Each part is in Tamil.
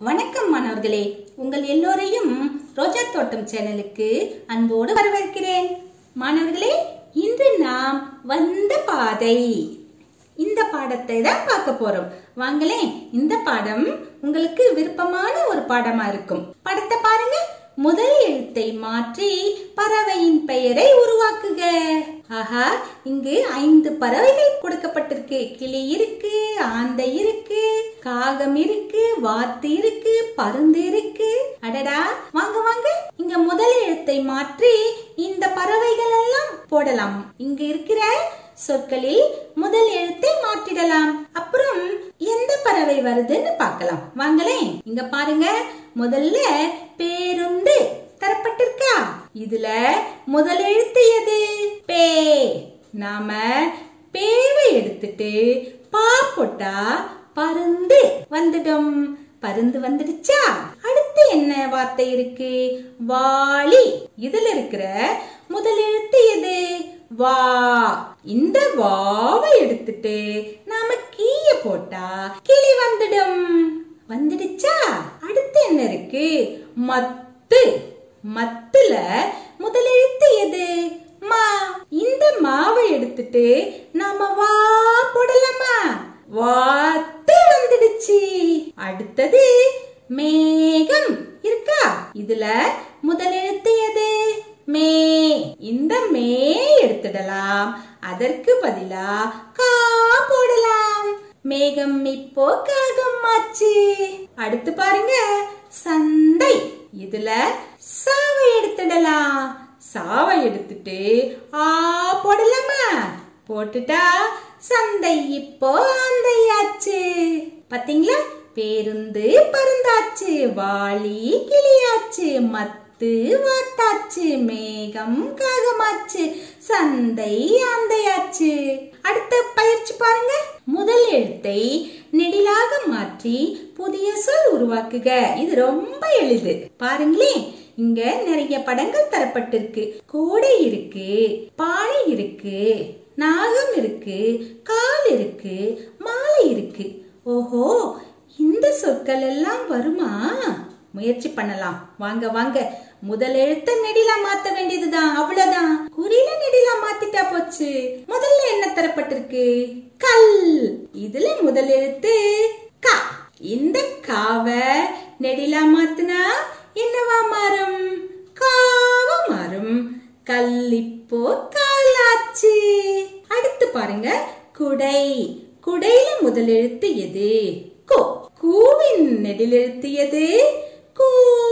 வணக்கம் மாணவர்களே உங்கள் எல்லோரையும் ரோஜா தோட்டம் சேனலுக்கு அன்போடு வரவேற்கிறேன் மாணவர்களே இன்று நாம் வந்த பாதை இந்த பாடத்தை தான் பார்க்க போறோம் வாங்களேன் இந்த பாடம் உங்களுக்கு விருப்பமான ஒரு பாடமா இருக்கும் படத்தை பாருங்க முதல் எழுத்தை மாற்றி பறவையின் பெயரை உருவாக்குக ஆஹா இங்கு ஐந்து பறவைகள் கொடுக்கப்பட்டிருக்கு கிளி இருக்கு ஆந்தை இருக்கு காகம் இருக்கு வாத்து இருக்கு பருந்து இருக்கு அடடா வாங்க வாங்க இங்க முதல் எழுத்தை மாற்றி இந்த பறவைகள் எல்லாம் போடலாம் இங்க இருக்கிற சொற்களில் முதல் எழுத்தை மாற்றிடலாம் அப்புறம் எந்த பறவை வருதுன்னு பார்க்கலாம் வாங்களேன் இங்க பாருங்க முதல்ல பேருந்து தரப்பட்டிருக்கா இதுல முதல் எழுத்து எது பே நாம பேவை எடுத்துட்டு பா போட்டா பருந்து வந்துடும் பருந்து வந்துடுச்சா அடுத்து என்ன வார்த்தை இருக்கு வாளி இதுல இருக்கிற முதல் எழுத்து எது வா இந்த வாவை எடுத்துட்டு நாம கீய போட்டா கிளி வந்துடும் வந்துடுச்சா அடுத்து என்ன இருக்கு மத்து மத்துல முதல் எழுத்து எது மா இந்த மாவை எடுத்துட்டு நாம வா போடலாமா வாத்து வந்துடுச்சு அடுத்தது மேகம் இருக்கா இதுல முதல் எழுத்து எது மே இந்த மே எடுத்துடலாம் அதற்கு பதிலா கா போடலாம் மேகம் இப்போ காகம் ஆச்சு அடுத்து பாருங்க சந்தை இதுல சாவை எடுத்துடலாம் சாவை எடுத்துட்டு ஆ போடலாமா போட்டுட்டா சந்தை இப்போ ஆந்தையாச்சு பாத்தீங்களா பேருந்து பருந்தாச்சு வாளி கிளியாச்சு மத்து வாத்தாச்சு மேகம் காகமாச்சு சந்தை ஆந்தையாச்சு அடுத்த பயிற்சி பாருங்க முதல் எழுத்தை நெடிலாக மாற்றி புதிய சொல் உருவாக்குக இது ரொம்ப எளிது பாருங்களேன் இங்க நிறைய படங்கள் தரப்பட்டிருக்கு கோடை இருக்கு பானை இருக்கு நாகம் இருக்கு கால் இருக்கு மாலை இருக்கு ஓஹோ இந்த சொற்கள் எல்லாம் வருமா முயற்சி பண்ணலாம் வாங்க வாங்க முதல் எழுத்த நெடிலா மாத்த வேண்டியதுதான் அவ்வளவுதான் குறியில நெடிலா மாத்திட்டா போச்சு முதல்ல என்ன தரப்பட்டிருக்கு கல் இதுல முதல் எழுத்து கா இந்த காவ நெடிலா மாத்துனா என்னவா மாறும் காவா மாறும் கல் இப்போ காலாச்சு அடுத்து பாருங்க குடை குடையில முதல் எழுத்து எது கோ கூவின் நெடில் எழுத்து எது கூ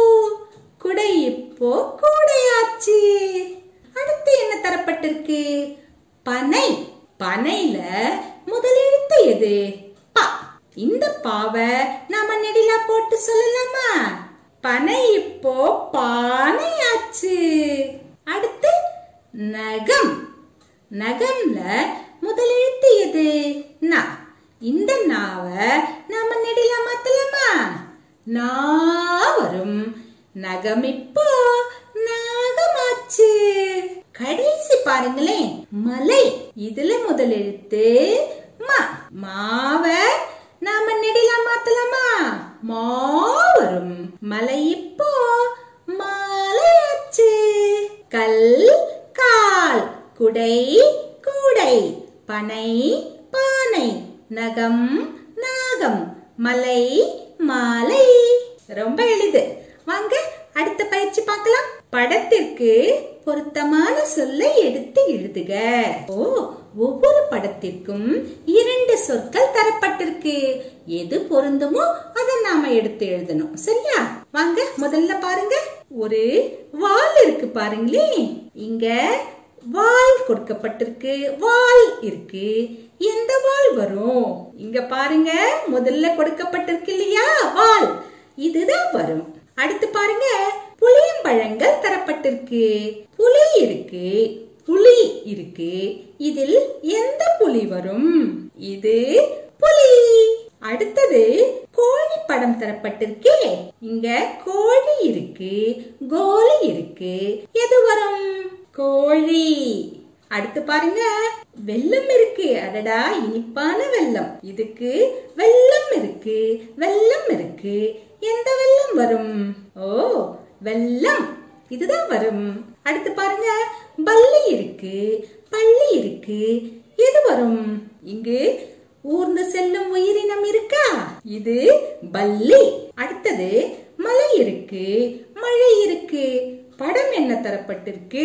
குடை இப்போ கூடையாச்சு அடுத்து என்ன தரப்பட்டிருக்கு பனை பனையில முதல் எழுத்து எது பா இந்த பாவை நாம நெடிலா போட்டு சொல்லலாமா பனை இப்போ பானையாச்சு அடுத்து நகம் நகம்ல முதல் எழுத்து எது நா இந்த நாவ நாம நெடிலா மாத்தலாமா நா வரும் நகம் இப்போ நாகமாச்சு கடைசி பாருங்களேன் மலை இதுல முதல் எழுத்து மா மாவ நாம நெடிலா மாத்தலாமா மா வரும் மலை இப்போ மாலையாச்சு கல் கால் குடை கூடை பனை பானை நகம் நாகம் மலை மாலை ரொம்ப எளிது வாங்க அடுத்த பயிற்சி பார்க்கலாம் படத்திற்கு பொருத்தமான சொல்லை எடுத்து எழுதுக ஓ ஒவ்வொரு படத்திற்கும் இரண்டு சொற்கள் தரப்பட்டிருக்கு எது பொருந்துமோ அதை நாம எடுத்து எழுதணும் சரியா வாங்க முதல்ல பாருங்க ஒரு வால் இருக்கு பாருங்களே இங்க வால் கொடுக்கப்பட்டிருக்கு வால் இருக்கு எந்த வால் வரும் இங்க பாருங்க முதல்ல கொடுக்கப்பட்டிருக்கு இல்லையா வால் இதுதான் வரும் அடுத்து பாருங்க புளியம்பழங்கள் தரப்பட்டிருக்கு புலி இருக்கு புலி இருக்கு இதில் எந்த புலி வரும் இது புலி அடுத்தது கோழி படம் தரப்பட்டிருக்கே இங்க கோழி இருக்கு கோலி இருக்கு எது வரும் கோழி அடுத்து பாருங்க வெல்லம் இருக்கு அடடா இனிப்பான வெல்லம் இதுக்கு வெல்லம் இருக்கு வெல்லம் இருக்கு எந்த வெல்லம் வரும் ஓ வெல்லம் இதுதான் வரும் அடுத்து பாருங்க பல்லி இருக்கு பள்ளி இருக்கு எது வரும் இங்கு ஊர்ந்து செல்லும் உயிரினம் இருக்கா இது பல்லி அடுத்தது மலை இருக்கு மழை இருக்கு படம் என்ன தரப்பட்டிருக்கு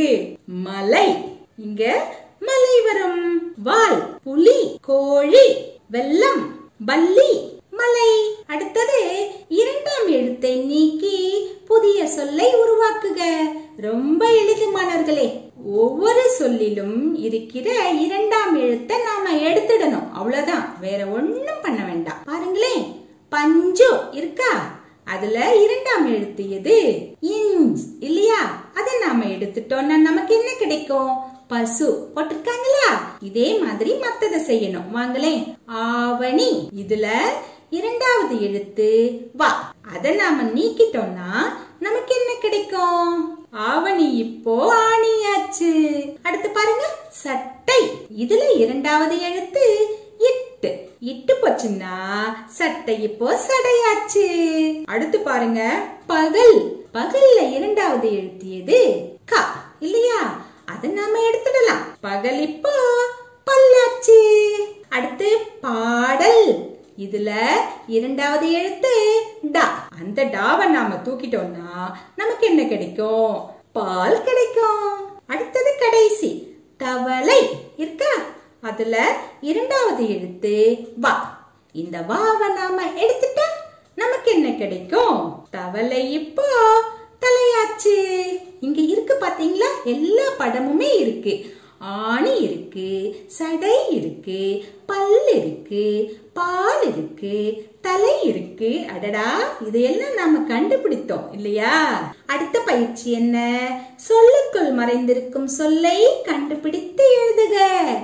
மலை இங்க மலை வரும் வால் புலி கோழி வெள்ளம் பல்லி மலை அடுத்தது இரண்டாம் எழுத்தை நீக்கி புதிய சொல்லை உருவாக்குக ரொம்ப எளிது மாணவர்களே ஒவ்வொரு சொல்லிலும் இருக்கிற இரண்டாம் எழுத்தை நாம எடுத்துடணும் அவ்வளவுதான் வேற ஒண்ணும் பண்ண வேண்டாம் பாருங்களேன் பஞ்சு இருக்கா அதுல இரண்டாம் எழுத்து எது இன்ஸ் இல்லையா அதை நாம எடுத்துட்டோம்னா நமக்கு என்ன கிடைக்கும் பசு போட்டிருக்காங்களா இதே மாதிரி மத்தத செய்யணும் வாங்களேன் ஆவணி இதுல இரண்டாவது எழுத்து வா அத நாம நீக்கிட்டோம்னா நமக்கு என்ன கிடைக்கும் ஆவணி இப்போ ஆணியாச்சு அடுத்து பாருங்க சட்டை இதுல இரண்டாவது எழுத்து இட்டு இட்டு போச்சுன்னா சட்டை இப்போ சடையாச்சு அடுத்து பாருங்க பகல் பகல்ல இரண்டாவது எழுத்து எது க இல்லையா அதை நாம எடுத்துடலாம் பகல் இப்போ பல்லாச்சு அடுத்து பாடல் இதுல இரண்டாவது எழுத்து டா அந்த டாவை நாம தூக்கிட்டோம்னா நமக்கு என்ன கிடைக்கும் பால் கிடைக்கும் அடுத்தது கடைசி தவளை இருக்கா அதுல இரண்டாவது எழுத்து வா இந்த வாவை நாம எடுத்துட்டா நமக்கு என்ன கிடைக்கும் தவளை இப்போ தலையாச்சு இங்க இருக்கு பாத்தீங்களா எல்லா படமுமே இருக்கு ஆணி இருக்கு சடை இருக்கு பல் இருக்கு பால் இருக்கு தலை இருக்கு அடடா இதையெல்லாம் நாம கண்டுபிடித்தோம் இல்லையா அடுத்த பயிற்சி என்ன சொல்லுக்குள் மறைந்திருக்கும் சொல்லை கண்டுபிடித்து எழுதுக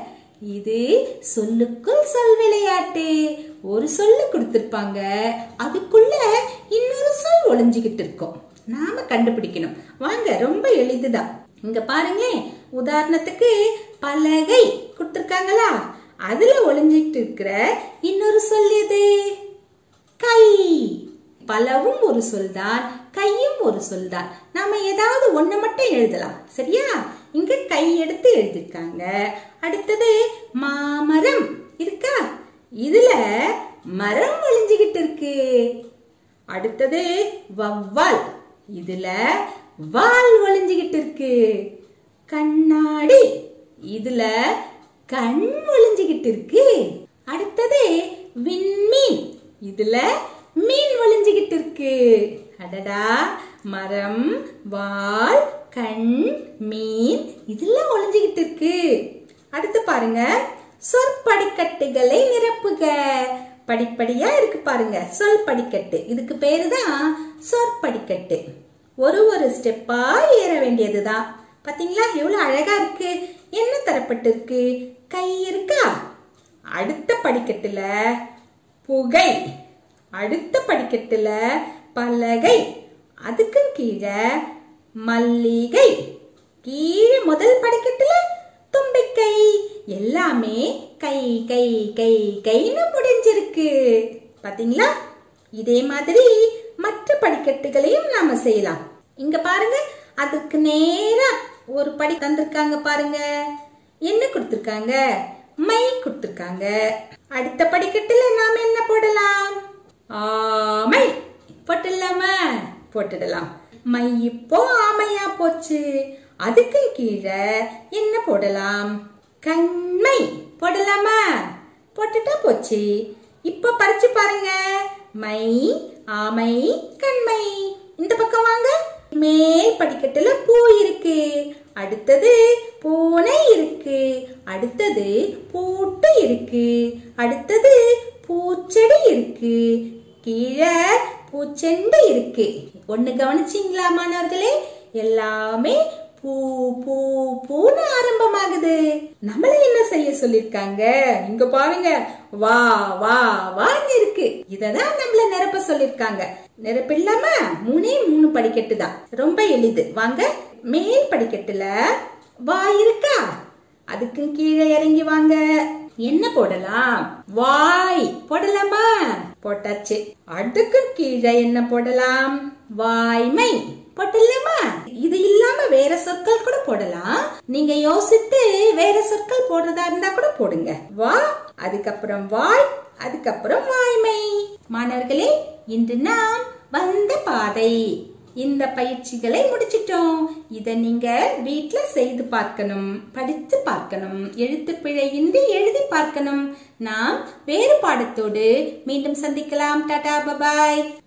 இது சொல்லுக்குள் சொல் விளையாட்டு ஒரு சொல்லு கொடுத்திருப்பாங்க அதுக்குள்ள இன்னொரு சொல் ஒளிஞ்சுகிட்டு இருக்கும் நாம கண்டுபிடிக்கணும் வாங்க ரொம்ப எளிதுதான் இங்க பாருங்களேன் உதாரணத்துக்கு பலகை கொடுத்திருக்காங்களா அதுல ஒளிஞ்சிட்டு இருக்கிற இன்னொரு சொல் எது கை பலவும் ஒரு சொல்தான் கையும் ஒரு சொல்தான் நாம ஏதாவது ஒண்ணு மட்டும் எழுதலாம் சரியா இங்க கை எடுத்து எழுதிருக்காங்க அடுத்தது மாமரம் இருக்கா இதுல மரம் ஒளிஞ்சுகிட்டு இருக்கு அடுத்தது வவ்வால் இதுல வால் ஒளிஞ்சுகிட்டு இருக்கு கண்ணாடி இதுல கண் ஒளிஞ்சுகிட்டு இருக்கு அடுத்தது விண்மீன் இதுல மீன் ஒளிஞ்சுகிட்டு இருக்கு அடடா மரம் வால் கண் மீன் இதெல்லாம் ஒளிஞ்சுகிட்டு இருக்கு அடுத்து பாருங்க சொற்படிக்கட்டுகளை நிரப்புக படிப்படியா இருக்கு பாருங்க சொல் படிக்கட்டு இதுக்கு பேரு தான் சொற்படிக்கட்டு ஒரு ஒரு ஸ்டெப்பா ஏற வேண்டியதுதான் பாத்தீங்களா எவ்வளவு அழகா இருக்கு என்ன தரப்பட்டிருக்கு கை இருக்கா அடுத்த படிக்கட்டுல புகை அடுத்த படிக்கட்டுல பலகை அதுக்கு கீழே மல்லிகை கீழே முதல் படிக்கட்டுல தும்பிக்கை எல்லாமே கை கை கை கைன்னு முடிஞ்சிருக்கு பாத்தீங்களா இதே மாதிரி மற்ற படிக்கட்டுகளையும் நாம செய்யலாம் இங்க பாருங்க அதுக்கு நேரா ஒரு படி தந்திருக்காங்க பாருங்க என்ன கொடுத்திருக்காங்க மை கொடுத்திருக்காங்க அடுத்த படிக்கட்டுல நாம என்ன போடலாம் ஆமை போட்டுடலாமா போட்டுடலாம் மை இப்போ ஆமையா போச்சு அதுக்கு கீழே என்ன போடலாம் கண்மை போடலாமா போட்டுட்டா போச்சு இப்ப படிச்சு பாருங்க மை ஆமை கண்மை இந்த பக்கம் வாங்க மேல் படிக்கட்டுல பூ இருக்கு அடுத்தது பூனை இருக்கு அடுத்தது பூட்டு இருக்கு அடுத்தது பூச்செடி இருக்கு கீழே பூச்செண்டு இருக்கு ஒண்ணு கவனிச்சிங்களா மாணவர்களே எல்லாமே பூ பூ பூன்னு ஆரம்பமாகுது நம்மள என்ன செய்ய சொல்லிருக்காங்க இங்க பாருங்க வா வா வான்னு இருக்கு இததான் நம்மள நிரப்ப சொல்லிருக்காங்க நிரப்பில்லாம மூணே மூணு படிக்கட்டு தான் ரொம்ப எளிது வாங்க மேல் படிக்கட்டுல வா இருக்கா அதுக்கும் கீழே இறங்கி வாங்க என்ன போடலாம் வாய் போடலாமா போட்டாச்சு அதுக்கும் கீழே என்ன போடலாம் வாய்மை போட்டலாமா இது இல்லாம வேற சொற்கள் கூட போடலாம் நீங்க யோசித்து வேற சொற்கள் போடுறதா இருந்தா கூட போடுங்க வா அதுக்கப்புறம் வாய் அதுக்கப்புறம் வாய்மை மாணவர்களே இன்று நாம் வந்த பாதை இந்த பயிற்சிகளை முடிச்சிட்டோம் இதை நீங்க வீட்ல செய்து பார்க்கணும் படித்து பார்க்கணும் எழுத்து பிழையின்றி எழுதி பார்க்கணும் நாம் வேறு பாடத்தோடு மீண்டும் சந்திக்கலாம் டாடா பபாய்